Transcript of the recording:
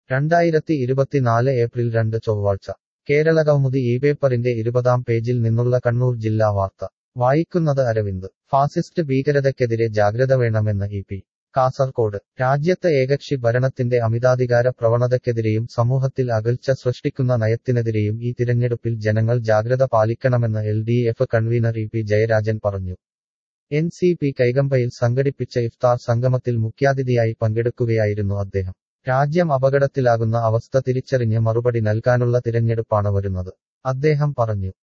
രണ്ടായിരത്തി ഇരുപത്തിനാല് ഏപ്രിൽ രണ്ട് ചൊവ്വാഴ്ച കേരളകൗമുദി ഈ പേപ്പറിന്റെ ഇരുപതാം പേജിൽ നിന്നുള്ള കണ്ണൂർ ജില്ലാ വാർത്ത വായിക്കുന്നത് അരവിന്ദ് ഫാസിസ്റ്റ് ഭീകരതയ്ക്കെതിരെ ജാഗ്രത വേണമെന്ന് ഇ പി കാസർകോട് രാജ്യത്ത് ഏകക്ഷി ഭരണത്തിന്റെ അമിതാധികാര പ്രവണതയ്ക്കെതിരെയും സമൂഹത്തിൽ അകൽച്ച സൃഷ്ടിക്കുന്ന നയത്തിനെതിരെയും ഈ തിരഞ്ഞെടുപ്പിൽ ജനങ്ങൾ ജാഗ്രത പാലിക്കണമെന്ന് L D F convener E P Jayarajan പറഞ്ഞു എൻ സി പി കൈകമ്പയിൽ സംഘടിപ്പിച്ച ഇഫ്താർ സംഗമത്തിൽ മുഖ്യാതിഥിയായി പങ്കെടുക്കുകയായിരുന്നു അദ്ദേഹം രാജ്യം അപകടത്തിലാകുന്ന അവസ്ഥ തിരിച്ചറിഞ്ഞ് മറുപടി നൽകാനുള്ള തിരഞ്ഞെടുപ്പാണ് വരുന്നത് അദ്ദേഹം പറഞ്ഞു